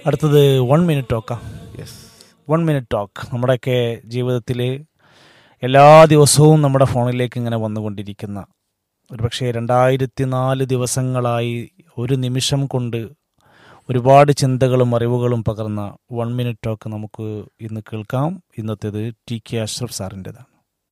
അടുത്തത് one minute ടോക്കാം yes one minute talk നമ്മുടെയൊക്കെ ജീവിതത്തിൽ എല്ലാ ദിവസവും നമ്മുടെ ഫോണിലേക്ക് ഇങ്ങനെ വന്നുകൊണ്ടിരിക്കുന്ന ഒരുപക്ഷെ രണ്ടായിരത്തി നാല് ദിവസങ്ങളായി ഒരു നിമിഷം കൊണ്ട് ഒരുപാട് ചിന്തകളും അറിവുകളും പകർന്ന വൺ മിനിറ്റ് ടോക്ക് നമുക്ക് ഇന്ന് കേൾക്കാം ഇന്നത്തേത് ടി കെ അഷ്റഫ് സാറിൻ്റെതാണ്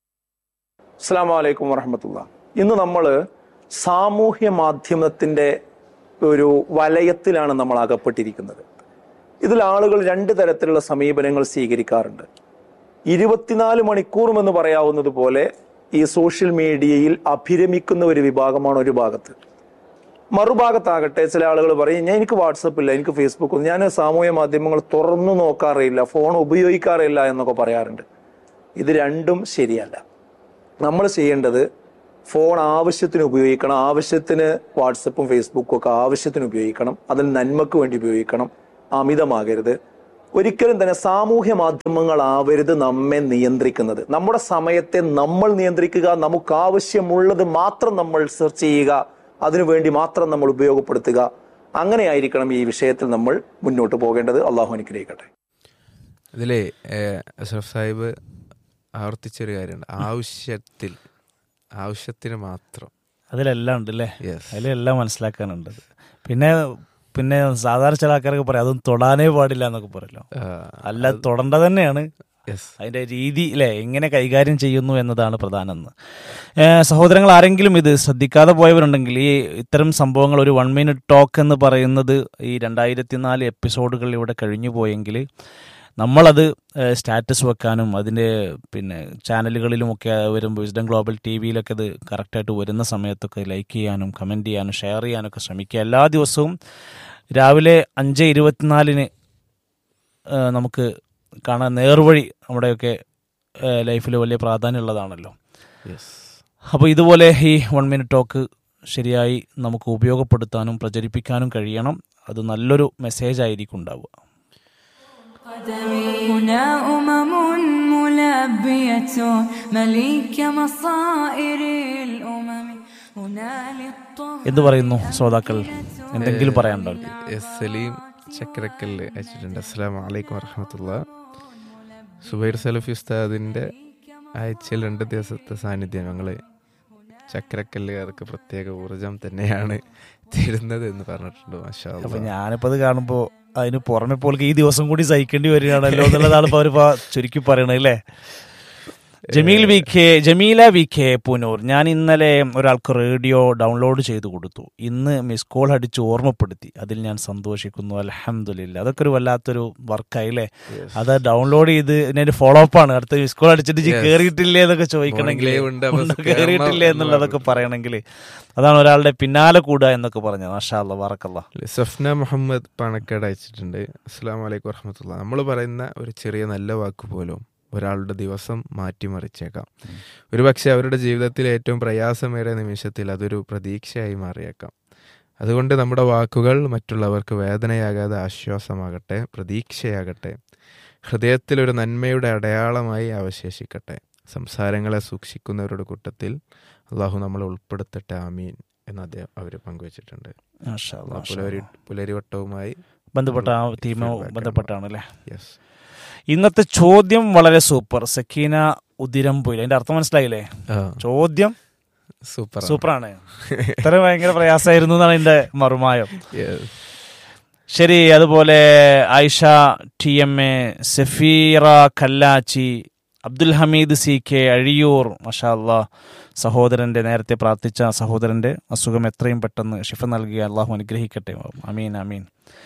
അസ്സാം വലൈക്കും വറഹമത്തുള്ള ഇന്ന് നമ്മൾ സാമൂഹ്യ മാധ്യമത്തിൻ്റെ ഒരു വലയത്തിലാണ് നമ്മൾ അകപ്പെട്ടിരിക്കുന്നത് ഇതിൽ ആളുകൾ രണ്ട് തരത്തിലുള്ള സമീപനങ്ങൾ സ്വീകരിക്കാറുണ്ട് ഇരുപത്തിനാല് മണിക്കൂറും എന്ന് പറയാവുന്നത് പോലെ ഈ സോഷ്യൽ മീഡിയയിൽ അഭിരമിക്കുന്ന ഒരു വിഭാഗമാണ് ഒരു ഭാഗത്ത് മറുഭാഗത്താകട്ടെ ചില ആളുകൾ പറയും ഞാൻ എനിക്ക് വാട്സപ്പ് ഇല്ല എനിക്ക് ഫേസ്ബുക്ക് ഒന്നും ഞാൻ സാമൂഹ്യ മാധ്യമങ്ങൾ തുറന്നു നോക്കാറില്ല ഫോൺ ഉപയോഗിക്കാറില്ല എന്നൊക്കെ പറയാറുണ്ട് ഇത് രണ്ടും ശരിയല്ല നമ്മൾ ചെയ്യേണ്ടത് ഫോൺ ആവശ്യത്തിന് ഉപയോഗിക്കണം ആവശ്യത്തിന് വാട്സപ്പും ഫേസ്ബുക്കും ഒക്കെ ആവശ്യത്തിന് ഉപയോഗിക്കണം അതിൽ നന്മക്ക് വേണ്ടി ഉപയോഗിക്കണം അമിതമാകരുത് ഒരിക്കലും തന്നെ സാമൂഹ്യ മാധ്യമങ്ങളാവരുത് നമ്മെ നിയന്ത്രിക്കുന്നത് നമ്മുടെ സമയത്തെ നമ്മൾ നിയന്ത്രിക്കുക നമുക്ക് ആവശ്യമുള്ളത് മാത്രം നമ്മൾ സെർച്ച് ചെയ്യുക അതിനുവേണ്ടി മാത്രം നമ്മൾ ഉപയോഗപ്പെടുത്തുക അങ്ങനെയായിരിക്കണം ഈ വിഷയത്തിൽ നമ്മൾ മുന്നോട്ട് പോകേണ്ടത് അള്ളാഹു അനുഗ്രഹിക്കട്ടെ ഇതിലേ ഏഹ്, അഷ്റഫ് സാഹിബ് ആവർത്തിച്ചൊരു കാര്യമുണ്ട് ആവശ്യത്തിൽ ആവശ്യത്തിന് മാത്രം അതിലെല്ലാം ഉണ്ട് അല്ലേ യെസ് അതിലെല്ലാം മനസ്സിലാക്കാനുണ്ട് പിന്നെ പിന്നെ സാധാരണ ചില ആൾക്കാരൊക്കെ പറയും അതൊന്നും തൊടാനേ പാടില്ല എന്നൊക്കെ പറയല്ലോ അല്ല തൊടേണ്ട തന്നെയാണ് യെസ് അതിൻ്റെ രീതി അല്ലേ എങ്ങനെ കൈകാര്യം ചെയ്യുന്നു എന്നതാണ് പ്രധാനം എന്ന് ഏഹ് സഹോദരങ്ങൾ ആരെങ്കിലും ഇത് ശ്രദ്ധിക്കാതെ പോയവരുണ്ടെങ്കിൽ ഈ ഇത്തരം സംഭവങ്ങൾ ഒരു വൺ മിനിറ്റ് ടോക്ക് എന്ന് പറയുന്നത് ഈ രണ്ടായിരത്തി നാല് എപ്പിസോഡുകൾ ഇവിടെ കഴിഞ്ഞു പോയെങ്കിൽ നമ്മളത് ഏഹ് സ്റ്റാറ്റസ് വെക്കാനും അതിൻ്റെ പിന്നെ ചാനലുകളിലുമൊക്കെ വരുമ്പോൾ വിസ്ഡം ഗ്ലോബൽ ടി വിയിലൊക്കെ അത് കറക്റ്റായിട്ട് വരുന്ന സമയത്തൊക്കെ ലൈക്ക് ചെയ്യാനും കമൻറ്റ് ചെയ്യാനും ഷെയർ ചെയ്യാനൊക്കെ ശ്രമിക്കുക എല്ലാ ദിവസവും രാവിലെ അഞ്ച് ഇരുപത്തിനാലിന് ഏഹ് നമുക്ക് കാണാൻ നേർവഴി നമ്മുടെയൊക്കെ ലൈഫിൽ വലിയ പ്രാധാന്യമുള്ളതാണല്ലോ യെസ് അപ്പോൾ ഇതുപോലെ ഈ വൺ മിനിറ്റ് ടോക്ക് ശരിയായി നമുക്ക് ഉപയോഗപ്പെടുത്താനും പ്രചരിപ്പിക്കാനും കഴിയണം അത് നല്ലൊരു മെസ്സേജ് ആയിരിക്കും ഉണ്ടാവുക هنا أمم ملبية مليك مصائر الأمم هنا للطهر എന്ത് പറയുന്നു ശ്രോതാക്കൾ എന്തെങ്കിലും പറയാനുണ്ടോ അവർക്ക്? എസ് സലീം ചക്രക്കല്ല് അയച്ചിട്ടുണ്ട് അസ്സാം വലൈക്കും വറഹമത്തുള്ള സുബൈർ സലഫി ഉസ്താദിൻ്റെ ആഴ്ചയിൽ രണ്ട് ദിവസത്തെ സാന്നിധ്യം ഞങ്ങൾ ചക്രക്കല്ലുകാർക്ക് പ്രത്യേക ഊർജം തന്നെയാണ് തരുന്നത് എന്ന് പറഞ്ഞിട്ടുണ്ട് മാഷാ അപ്പൊ അല്ലാ. ഞാനിപ്പോ അത് കാണുമ്പോ അതിന് പുറമെ പോൾക്ക് ഈ ദിവസം കൂടി സഹിക്കേണ്ടി വരികയാണല്ലോ എന്നുള്ളതാണ് ഇപ്പൊ അവരിപ്പോ ചുരുക്കി പറയണത് അല്ലേ Jameel V K Jameela V K Punoor ഞാൻ ഇന്നലെ ഒരാൾക്ക് റേഡിയോ ഡൗൺലോഡ് ചെയ്തു കൊടുത്തു ഇന്ന് മിസ് കോൾ അടിച്ച് ഓർമ്മപ്പെടുത്തി അതിൽ ഞാൻ സന്തോഷിക്കുന്നു അലഹമില്ല അതൊക്കെ ഒരു വല്ലാത്തൊരു വർക്കായി അല്ലേ അത് ഡൗൺലോഡ് ചെയ്ത് ഇതിനൊരു ഫോളോ അപ്പ് ആണ് അടുത്ത മിസ് കോൾ അടിച്ചിട്ട് ജി Yes. കേറിയിട്ടില്ലേ എന്നൊക്കെ ചോദിക്കണമെങ്കിൽ Morning live ഉണ്ട്, അപ്പൊ ഒന്ന് കേറണം കേറിയിട്ടില്ലേ എന്ന് എന്നുള്ളതൊക്കെ പറയണമെങ്കിൽ അതാണ് ഒരാളുടെ പിന്നാലെ കൂടുക എന്നൊക്കെ പറഞ്ഞത് മാഷാ അല്ലാ വറക്കല്ല സഫ്ന മുഹമ്മദ് പണക്കേട് അയച്ചിട്ടുണ്ട് അസ്സാം വലൈക്കും വറഹമത്തുള്ള നമ്മൾ പറയുന്ന ഒരു ചെറിയ നല്ല വാക്ക് പോലും ഒരാളുടെ ദിവസം മാറ്റിമറിച്ചേക്കാം ഒരുപക്ഷെ അവരുടെ ജീവിതത്തിലെ ഏറ്റവും പ്രയാസമേറിയ നിമിഷത്തിൽ അതൊരു പ്രതീക്ഷയായി മാറിയേക്കാം അതുകൊണ്ട് നമ്മുടെ വാക്കുകൾ മറ്റുള്ളവർക്ക് വേദനയാകാതെ ആശ്വാസമാകട്ടെ പ്രതീക്ഷയാകട്ടെ ഹൃദയത്തിൽ ഒരു നന്മയുടെ അടയാളമായി അവശേഷിക്കട്ടെ സംസാരങ്ങളെ സൂക്ഷിക്കുന്നവരുടെ കൂട്ടത്തിൽ അള്ളാഹു നമ്മളെ ഉൾപ്പെടുത്തട്ടെ ആമീൻ എന്ന് അദ്ദേഹം അവർ പങ്കുവച്ചിട്ടുണ്ട് മാഷാ അല്ലാ, മാഷാ പുലരി അല്ലാ. പുലരിവട്ടവുമായി ബന്ധപ്പെട്ട ആ തീമോ feedback ബന്ധപ്പെട്ടാണ് അല്ലേ യെസ് ഇന്നത്തെ ചോദ്യം വളരെ സൂപ്പർ സക്കീന ഉദിരം പോയില്ല അതിന്റെ അർത്ഥം മനസ്സിലായില്ലേ ചോദ്യം സൂപ്പർ സൂപ്പറാണ് ഇത്ര ഭയങ്കര പ്രയാസമായിരുന്നു എന്നാണ് എന്റെ മറുമായം ശരി അതുപോലെ Ayisha T M A Safeera Kallachi Abdul Hameed C K Azhiyur മഷാ അല്ലാ സഹോദരന്റെ നേരത്തെ പ്രാർത്ഥിച്ച സഹോദരന്റെ അസുഖം എത്രയും പെട്ടെന്ന് ഷിഫ നൽകിയ അള്ളാഹു അനുഗ്രഹിക്കട്ടെ അമീൻ അമീൻ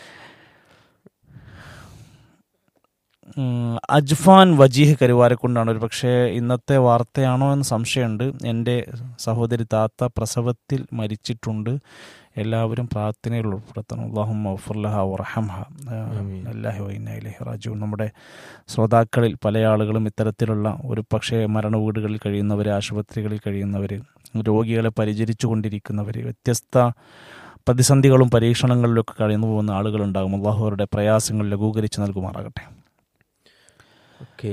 ഉം, അജ്ഫാൻ വജീഹ് കരുവാരക്കൊണ്ടാണ് ഒരു പക്ഷേ ഇന്നത്തെ വാർത്തയാണോ എന്ന് സംശയമുണ്ട് എൻ്റെ സഹോദരി താത്ത പ്രസവത്തിൽ മരിച്ചിട്ടുണ്ട് എല്ലാവരും പ്രാർത്ഥനയിൽ ഉൾപ്പെടുത്തണം അള്ളാഹും മൗഫുല്ലഹ വറഹംഹ ആമീൻ. അല്ലാഹി വൈനയിലഹി റാജു നമ്മുടെ ശ്രോതാക്കളിൽ പല ആളുകളും ഇത്തരത്തിലുള്ള ഒരു പക്ഷേ മരണ വീടുകളിൽ കഴിയുന്നവർ ആശുപത്രികളിൽ കഴിയുന്നവർ രോഗികളെ പരിചരിച്ചു കൊണ്ടിരിക്കുന്നവർ വ്യത്യസ്ത പ്രതിസന്ധികളും പരീക്ഷണങ്ങളിലൊക്കെ കഴിയുന്നു പോകുന്ന ആളുകളുണ്ടാകും അള്ളാഹു അവരുടെ പ്രയാസങ്ങൾ ലഘൂകരിച്ച് നൽകുമാറാകട്ടെ ഓക്കേ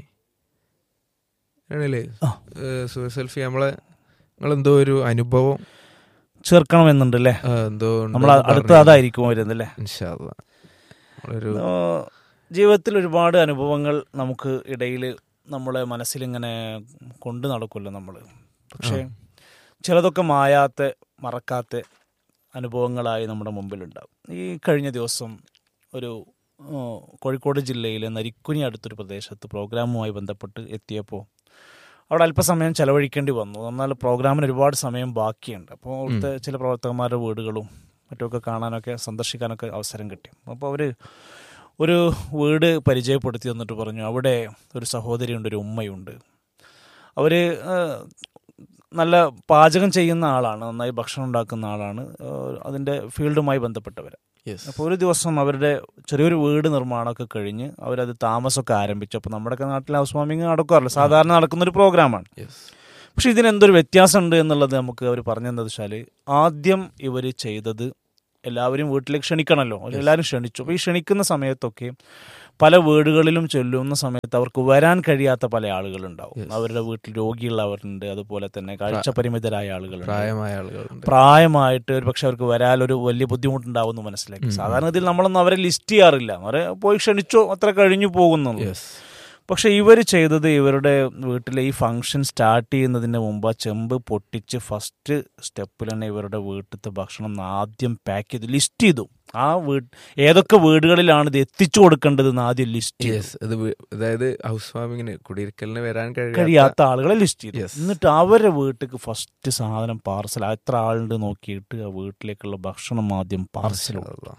ആണല്ലേ ആ. സെൽഫി നമ്മളെ നിങ്ങളെന്തോ ഒരു അനുഭവം ചേർക്കണമെന്നുണ്ട് അല്ലേ ആ, എന്തോ നമ്മൾ അടുത്ത് അതായിരിക്കും വരുന്നത് അല്ലേ ഇൻഷാല്ല ഒരു ആ, ജീവിതത്തിൽ ഒരുപാട് അനുഭവങ്ങൾ നമുക്ക് ഇടയിൽ നമ്മളെ മനസ്സിലിങ്ങനെ കൊണ്ടു നടക്കുമല്ലോ നമ്മൾ പക്ഷേ ചിലതൊക്കെ മായാത്ത മറക്കാത്ത അനുഭവങ്ങളായി നമ്മുടെ മുമ്പിലുണ്ടാവും ഈ കഴിഞ്ഞ ദിവസം ഒരു ആ, കോഴിക്കോട് ജില്ലയിലെ നരിക്കുനി അടുത്തൊരു പ്രദേശത്ത് പ്രോഗ്രാമുമായി ബന്ധപ്പെട്ട് എത്തിയപ്പോൾ അവിടെ അല്പസമയം ചെലവഴിക്കേണ്ടി വന്നു എന്നാൽ പ്രോഗ്രാമിന് ഒരുപാട് സമയം ബാക്കിയുണ്ട് അപ്പോൾ അവിടുത്തെ ചില പ്രവർത്തകന്മാരുടെ വീടുകളും മറ്റുമൊക്കെ കാണാനൊക്കെ സന്ദർശിക്കാനൊക്കെ അവസരം കിട്ടി അപ്പോൾ അവർ ഒരു വീട് പരിചയപ്പെടുത്തി തന്നിട്ട് പറഞ്ഞു അവിടെ ഒരു സഹോദരിയുണ്ട് ഒരു ഉമ്മയുണ്ട് അവർ നല്ല പാചകം ചെയ്യുന്ന ആളാണ് നന്നായി ഭക്ഷണം ഉണ്ടാക്കുന്ന ആളാണ് അതിൻ്റെ ഫീൽഡുമായി ബന്ധപ്പെട്ടവർ യെസ് അപ്പോൾ ഒരു ദിവസം അവരുടെ ചെറിയൊരു വീട് നിർമ്മാണമൊക്കെ കഴിഞ്ഞ് അവരത് താമസമൊക്കെ ആരംഭിച്ചു അപ്പോൾ നമ്മുടെയൊക്കെ നാട്ടിൽ ഹൗസ് വാമിങ് നടക്കാറില്ല സാധാരണ നടക്കുന്ന ഒരു പ്രോഗ്രാമാണ് യെസ് പക്ഷെ ഇതിനെന്തൊരു വ്യത്യാസമുണ്ട് എന്നുള്ളത് നമുക്ക് അവർ പറഞ്ഞതെന്ന് വെച്ചാൽ ആദ്യം ഇവർ ചെയ്തത് എല്ലാവരും വീട്ടിലേക്ക് ക്ഷണിക്കണമല്ലോ എല്ലാവരും ക്ഷണിച്ചു അപ്പോൾ ഈ ക്ഷണിക്കുന്ന സമയത്തൊക്കെ പല വീടുകളിലും ചെല്ലുന്ന സമയത്ത് അവർക്ക് വരാൻ കഴിയാത്ത പല ആളുകളുണ്ടാവും Yes. അവരുടെ വീട്ടിൽ രോഗിയുള്ളവരുണ്ട് അതുപോലെ തന്നെ കാഴ്ച പരിമിതരായ ആളുകളുണ്ട് പ്രായമായ ആളുകളുണ്ട് പ്രായമായിട്ട് ഒരു പക്ഷെ അവർക്ക് വരാനൊരു വലിയ ബുദ്ധിമുട്ടുണ്ടാവും എന്ന് മനസ്സിലാക്കി സാധാരണ ഇതിൽ നമ്മളൊന്നും അവരെ ലിസ്റ്റ് ചെയ്യാറില്ല അവരെ പോയി ക്ഷണിച്ചോ അത്ര കഴിഞ്ഞു പോകുന്നുള്ളൂ യെസ് പക്ഷെ ഇവർ ചെയ്തത് ഇവരുടെ വീട്ടിലെ ഈ ഫംഗ്ഷൻ സ്റ്റാർട്ട് ചെയ്യുന്നതിന് മുമ്പ് ആ ചെമ്പ് പൊട്ടിച്ച് ഫസ്റ്റ് സ്റ്റെപ്പിൽ തന്നെ ഇവരുടെ വീട്ടിലത്തെ ഭക്ഷണം ആദ്യം പാക്ക് ചെയ്ത് ലിസ്റ്റ് ചെയ്തു ആ വീട് ഏതൊക്കെ വീടുകളിലാണ് ഇത് എത്തിച്ചു കൊടുക്കേണ്ടതെന്ന് ആദ്യം ലിസ്റ്റ് ചെയ്തു യെസ് അത് വീ- അതായത് ഹൗസ് വാമിങ്ങിന് കുടിയിരിക്കലിന് വരാൻ കഴിയാത്ത കഴിയാത്ത ആളുകളെ ലിസ്റ്റ് ചെയ്തു Yes. എന്നിട്ട് അവരുടെ വീട്ടിലേക്ക് ഫസ്റ്റ് സാധനം പാർസൽ എത്ര ആളുണ്ട് നോക്കിയിട്ട് ആ വീട്ടിലേക്കുള്ള ഭക്ഷണം ആദ്യം പാർസൽ അല്ലാ.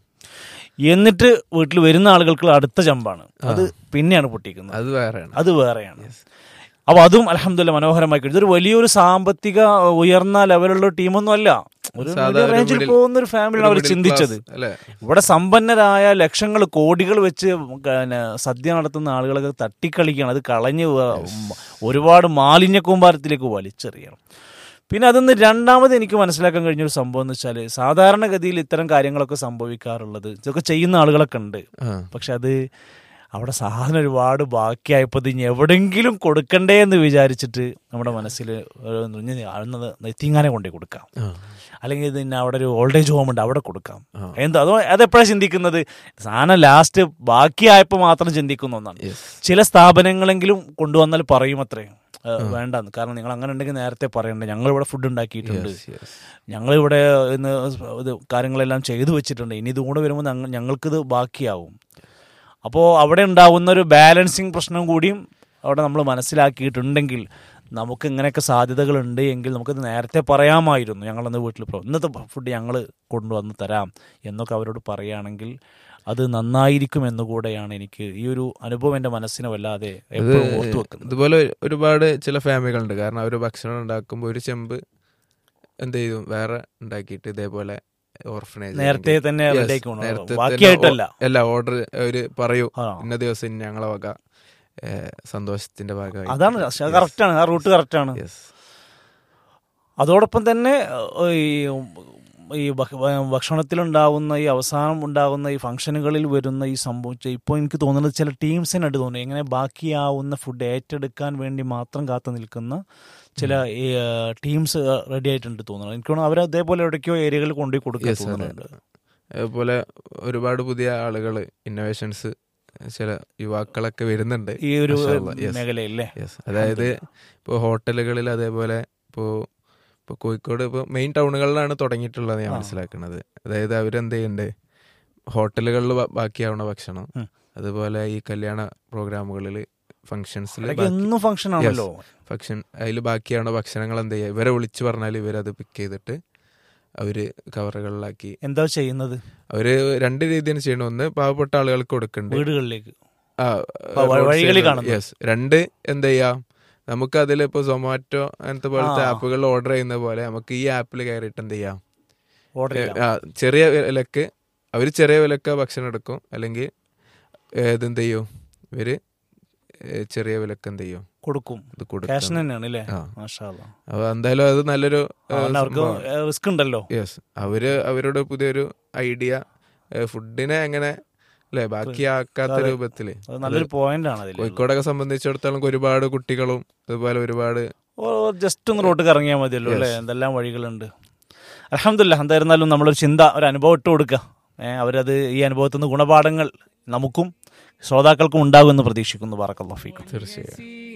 എന്നിട്ട് വീട്ടിൽ വരുന്ന ആളുകൾക്ക് അടുത്ത ചമ്പാണ് അത് പിന്നെയാണ് പൊട്ടിക്കുന്നത് അത് വേറെയാണ് അത് വേറെയാണ് അപ്പൊ അതും അലഹമില്ല മനോഹരമായി കഴിഞ്ഞു ഇതൊരു വലിയൊരു സാമ്പത്തിക ഉയർന്ന ലെവലുള്ള ടീമൊന്നും അല്ല ഒരു സാധാ മീഡിയം ഒരു റേഞ്ചിൽ middle- പോകുന്ന ഒരു ഫാമിലിയാണ് അവർ ഒരു middle ചിന്തിച്ചത് class, അല്ലേ ഇവിടെ സമ്പന്നരായ ലക്ഷങ്ങൾ കോടികൾ വെച്ച് പിന്നെ സദ്യ നടത്തുന്ന ആളുകളൊക്കെ തട്ടിക്കളിക്കുകയാണ് അത് കളഞ്ഞ് വ- ഒരുപാട് മാലിന്യ കൂമ്പാരത്തിലേക്ക് വലിച്ചെറിയണം പിന്നെ അതിന്ന് രണ്ടാമത് എനിക്ക് മനസ്സിലാക്കാൻ കഴിഞ്ഞൊരു സംഭവം എന്ന് വെച്ചാൽ സാധാരണഗതിയിൽ ഇത്തരം കാര്യങ്ങളൊക്കെ സംഭവിക്കാറുള്ളത് ഇതൊക്കെ ചെയ്യുന്ന ആളുകളൊക്കെ ഉണ്ട് ആ പക്ഷെ അത് അവിടെ സാധനം ഒരുപാട് ബാക്കിയായപ്പോൾ ഇത് ഇനി എവിടെങ്കിലും കൊടുക്കണ്ടേ എന്ന് വിചാരിച്ചിട്ട് നമ്മുടെ മനസ്സിൽ ആഴുന്നത് നെത്തിങ്ങാനെ കൊണ്ടേ കൊടുക്കാം ആ. അല്ലെങ്കിൽ ഇത് ഇന്ന അവിടെ ഒരു ഓൾഡ് ഏജ് ഹോം ഉണ്ട് അവിടെ കൊടുക്കാം ആ. എന്താ അതോ അതെപ്പോഴാണ് ചിന്തിക്കുന്നത് സാധനം ലാസ്റ്റ് ബാക്കിയായപ്പോൾ മാത്രം ചിന്തിക്കുന്ന ഒന്നാണ് യെസ് ചില സ്ഥാപനങ്ങളെങ്കിലും കൊണ്ടുവന്നാൽ പറയും അത്രേ ഏ, വേണ്ടെന്ന് കാരണം നിങ്ങൾ അങ്ങനെ ഉണ്ടെങ്കിൽ നേരത്തെ പറയണ്ടേ ഞങ്ങൾ ഇവിടെ ഫുഡ് ഉണ്ടാക്കിയിട്ടുണ്ട് യെസ് യെസ് ഞങ്ങളിവിടെ ഇന്ന് ഇത് കാര്യങ്ങളെല്ലാം ചെയ്തു വെച്ചിട്ടുണ്ട് ഇനി ഇതും കൂടെ വരുമ്പോൾ ഞങ്ങ- ഞങ്ങൾക്കിത് ബാക്കിയാവും അപ്പോൾ അവിടെ ഉണ്ടാവുന്ന ഒരു ബാലൻസിങ് പ്രശ്നം കൂടിയും അവിടെ നമ്മൾ മനസ്സിലാക്കിയിട്ടുണ്ടെങ്കിൽ നമുക്ക് ഇങ്ങനെയൊക്കെ സാധ്യതകളുണ്ട് എങ്കിൽ നമുക്കത് നേരത്തെ പറയാമായിരുന്നു ഞങ്ങളന്ന് വീട്ടിൽ പ്രോ ഇന്നത്തെ ഫുഡ് ഞങ്ങൾ കൊണ്ടുവന്ന് തരാം എന്നൊക്കെ അവരോട് പറയുകയാണെങ്കിൽ അത് നന്നായിരിക്കും എന്നുകൂടെയാണ് എനിക്ക് ഈ ഒരു അനുഭവം എൻ്റെ മനസ്സിനെ വല്ലാതെ എപ്പോഴും ഓർത്തു വെക്കുന്നത് ഇതുപോലെ ഒരുപാട് ചില ഫാമിലികളുണ്ട് കാരണം അവർ ഭക്ഷണം ഉണ്ടാക്കുമ്പോൾ ഒരു ചെമ്പ് എന്ത് ചെയ്തു വേറെ ഉണ്ടാക്കിയിട്ട് ഇതേപോലെ ഓർഫനേജ് നേരത്തെ തന്നെ Yes, റെഡിയാക്കി കൊണ്ടുവരണം. നേരത്തെ തന്നെ ബാക്കിയായിട്ടല്ല ഓ- അല്ല ഓർഡർ അവര് പറയൂ ആ. ഇന്ന ദിവസം ഇന്ന ഞങ്ങളെ വക ഏ, സന്തോഷത്തിന്റെ ഭാഗമായി അതാണ് കറക്റ്റാണ് ആ റൂട്ട് കറക്റ്റാണ് യെസ് അതോടൊപ്പം തന്നെ ഏഹ്, ഈ ഈ ഭക്ഷ- ഭക്ഷണത്തിലുണ്ടാവുന്ന ഈ അവസാനം ഉണ്ടാകുന്ന ഈ ഫംഗ്ഷനുകളിൽ വരുന്ന ഈ സംഭവിച്ച ഇപ്പോൾ എനിക്ക് തോന്നുന്നത് ചില ടീംസിനായിട്ട് തോന്നുന്നു എങ്ങനെ ബാക്കിയാവുന്ന ഫുഡ് ഏറ്റെടുക്കാൻ വേണ്ടി മാത്രം കാത്തു നിൽക്കുന്ന ചില ടീംസ് റെഡി ആയിട്ടുണ്ട് തോന്നുന്നു എനിക്ക് തോന്നുന്നു അവർ അതേപോലെ എവിടേക്കോ ഏരിയകളിൽ കൊണ്ടുപോയി കൊടുക്കാൻ Yes, അതെ. തോന്നുന്നുണ്ട് അതുപോലെ ഒരുപാട് പുതിയ ആളുകൾ ഇന്നോവേഷൻസ് ചില യുവാക്കളൊക്കെ വരുന്നുണ്ട് ഈ ഒരു മാഷാ അല്ലാ, yes. മേഖലയില്ലേ യെസ് അതായത് ഇപ്പോൾ ഹോട്ടലുകളിൽ അതേപോലെ ഇപ്പോൾ ഇപ്പോൾ കോഴിക്കോട് ഇപ്പോൾ മെയിൻ ടൗണുകളിലാണ് തുടങ്ങിയിട്ടുള്ളത് ഞാൻ ആ. മനസ്സിലാക്കുന്നത് അതായത് അവരെന്ത് ചെയ്യുന്നുണ്ട് ഹോട്ടലുകളിൽ ബാക്കിയാവുന്ന ഭക്ഷണം ഉം. അതുപോലെ ഈ കല്യാണ പ്രോഗ്രാമുകളിൽ ഫംഗ്ഷൻസിൽ അതൊക്കെ എന്നും ഫംഗ്ഷൻ ആണല്ലോ ഫംഗ്ഷൻ അതിൽ ബാക്കിയാവുന്ന ഭക്ഷണങ്ങൾ എന്ത് ചെയ്യുക ഇവരെ വിളിച്ചു പറഞ്ഞാൽ ഇവരത് പിക്ക് ചെയ്തിട്ട് അവര് കവറുകളിലാക്കി എന്താ ചെയ്യുന്നത് അവര് രണ്ട് രീതിയാണ് ചെയ്യണം ഒന്ന് പാവപ്പെട്ട ആളുകൾക്ക് കൊടുക്കുന്നുണ്ട് വീടുകളിലേക്ക് ആ, വ- വ- road വഴികളിൽ side കാണുന്നത്. yes. രണ്ട് എന്ത് ചെയ്യാം നമുക്ക് അതിൽ ഇപ്പൊ സൊമാറ്റോ അങ്ങനത്തെ പോലത്തെ ആ. ആപ്പുകൾ ഓർഡർ ചെയ്യുന്ന പോലെ നമുക്ക് ഈ ആപ്പിൽ കയറിയിട്ട് എന്ത് ചെയ്യാം ഓർഡർ ചെയ്യാം ആ, ചെറിയ വിലക്ക് അവര് ചെറിയ വിലക്ക് ഭക്ഷണം എടുക്കും അല്ലെങ്കിൽ ഇതെന്ത് ചെയ്യും ഇവര് ഏ, ചെറിയ വിലക്ക് എന്ത് ചെയ്യും കൊടുക്കും ഇത് ക്യാഷ് കൊടുക്കും തന്നെയാണ് അല്ലേ ആ. മാഷാ അല്ലാ. അപ്പൊ എന്തായാലും അത് നല്ലൊരു ആ, അവർക്ക് റിസ്ക് ഉണ്ടല്ലോ യെസ് അവര് അവരുടെ പുതിയൊരു ഐഡിയ ഫുഡിനെ എങ്ങനെ അല്ലെ ബാക്കിയാക്കാത്ത അതെ. രൂപത്തില് അത് നല്ലൊരു പോയിന്റ് ആണ് അതിൽ കോഴിക്കോടൊക്കെ സംബന്ധിച്ചിടത്തോളം ഒരുപാട് കുട്ടികളും അതുപോലെ ഒരുപാട് ജസ്റ്റ് ഒന്ന് റോട്ട് ഇറങ്ങിയാൽ മതിയല്ലോ Yes. അല്ലേ എന്തെല്ലാം വഴികളുണ്ട് അലഹമില്ല എന്തായിരുന്നാലും നമ്മളൊരു ചിന്ത ഒരു അനുഭവം ഇട്ട് കൊടുക്കുക ഏ, അവരത് ഈ അനുഭവത്തിൽ നിന്ന് ഗുണപാഠങ്ങൾ നമുക്കും ശ്രോതാക്കൾക്കും ഉണ്ടാകുമെന്ന് പ്രതീക്ഷിക്കുന്നു ബാറക്കല്ലാഫിക്കും തീർച്ചയായും